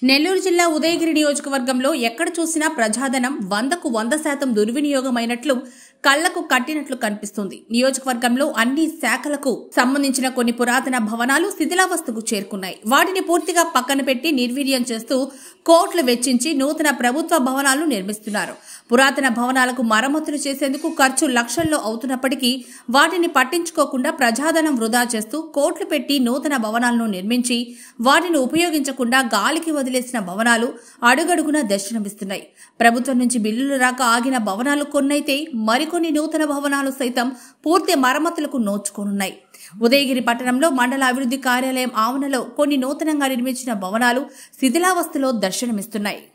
నెల్లూరు జిల్లా ఉదయగిరి నియోజకవర్గంలో ఎక్కడ చూసినా ప్రజాధనం వందకు వంద శాతం దుర్వినియోగమైనట్లు కళ్లకు కట్టినట్లు కనిపిస్తుంది నియోజకవర్గంలో అన్ని శాఖలకు సంబంధించిన కొన్ని పురాతన భవనాలు శిథిలావస్థకు చేరుకున్నాయి వాటిని పూర్తిగా పక్కన పెట్టి నిర్వీర్యం చేస్తూ కోట్లు వెచ్చించి నూతన ప్రభుత్వ భవనాలు నిర్మిస్తున్నారు పురాతన భవనాలకు మరమ్మతులు చేసేందుకు ఖర్చు లక్షల్లో అవుతున్నప్పటికీ వాటిని పట్టించుకోకుండా ప్రజాధనం వృధా చేస్తూ కోట్లు పెట్టి నూతన భవనాలను నిర్మించి వాటిని ఉపయోగించకుండా గాలికి వదిలేసిన భవనాలు అడుగడుగునా దర్శనమిస్తున్నాయి ప్రభుత్వం నుంచి బిల్లులు రాక ఆగిన భవనాలు కొన్నైతే మరికొన్ని నూతన భవనాలు సైతం పూర్తి మరమ్మతులకు నోచుకోనున్నాయి ఉదయగిరి పట్టణంలో మండల అభివృద్ధి కార్యాలయం ఆవరణలో కొన్ని నూతనంగా నిర్మించిన భవనాలు శిథిలావస్థలో దర్శనమిస్తున్నాయి